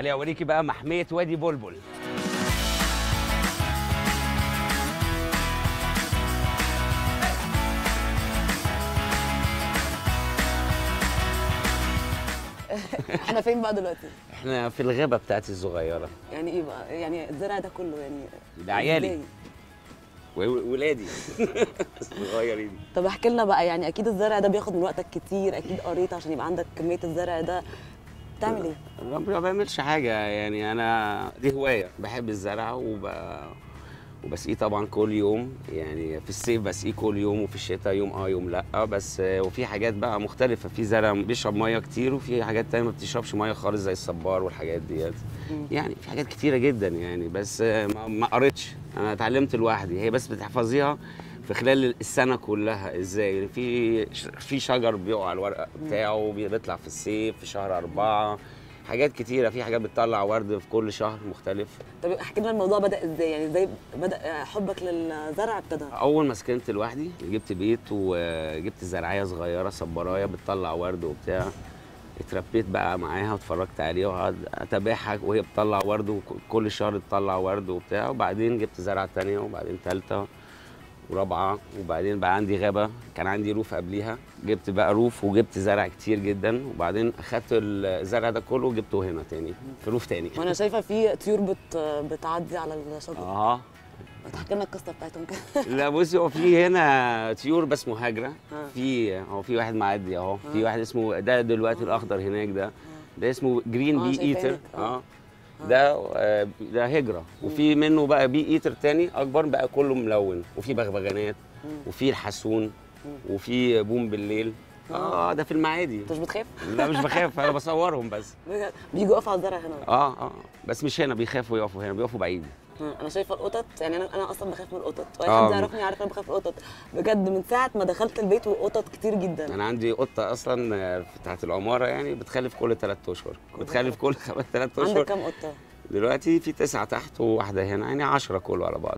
تعالي اوريكي بقى محميه وادي بلبل احنا فين بقى دلوقتي احنا في الغابه بتاعتي الصغيره يعني ايه بقى يعني الزرع ده كله يعني ده عيالي إزاي؟ وولادي صغيرين طب احكي لنا بقى يعني اكيد الزرع ده بياخد من وقتك كتير اكيد قريت عشان يبقى عندك كميه الزرع ده بتعمل ايه ما ما بعملش حاجه يعني انا دي هوايه بحب الزرع وب... وبسقيه طبعا كل يوم يعني في الصيف بسقيه كل يوم وفي الشتاء يوم اه يوم لا بس وفي حاجات بقى مختلفه في زرع بيشرب ميه كتير وفي حاجات تانية ما بتشربش ميه خالص زي الصبار والحاجات ديت يعني في حاجات كتيره جدا يعني بس ما, ما قريتش انا اتعلمت لوحدي هي بس بتحفظيها في خلال السنه كلها ازاي في في شجر بيقع الورق بتاعه بيطلع في الصيف في شهر أربعة حاجات كتيره في حاجات بتطلع ورد في كل شهر مختلف طب احكي لنا الموضوع بدا ازاي يعني ازاي بدا حبك للزرع ابتدى اول ما سكنت لوحدي جبت بيت وجبت زرعيه صغيره صبرايه بتطلع ورد وبتاع اتربيت بقى معاها واتفرجت عليها وقعد اتابعها وهي بتطلع ورد وكل شهر تطلع ورد وبتاع وبعدين جبت زرعه تانية وبعدين تالتة ورابعه وبعدين بقى عندي غابه كان عندي روف قبليها جبت بقى روف وجبت زرع كتير جدا وبعدين اخدت الزرع ده كله وجبته هنا تاني في روف تاني وانا شايفه في طيور بت بتعدي على الشجر اه تحكي لنا القصه بتاعتهم كده لا بصي هو في هنا طيور بس مهاجره آه. في هو في واحد معدي اهو في واحد اسمه ده دلوقتي الاخضر هناك ده ده اسمه جرين آه، بي شايفاه ايتر هناك، آه. اه ده آه، ده هجره وفي منه بقى بي ايتر تاني اكبر بقى كله ملون وفي بغبغانات وفي الحسون وفي بوم بالليل اه ده في المعادي انت مش بتخاف لا مش بخاف انا بصورهم بس بجد؟ بيجوا يقفوا على الزرع هنا اه اه بس مش هنا بيخافوا يقفوا هنا بيقفوا بعيد آه، انا شايفه القطط يعني انا انا اصلا بخاف من القطط واي آه. حد يعرفني عارف انا بخاف من القطط بجد من ساعه ما دخلت البيت وقطط كتير جدا انا عندي قطه اصلا آه، بتاعت العماره يعني بتخلف كل ثلاث اشهر بتخلف كل خمس ثلاث عندك اشهر كام قطه دلوقتي في تسعه تحت وواحده هنا يعني 10 كله على بعض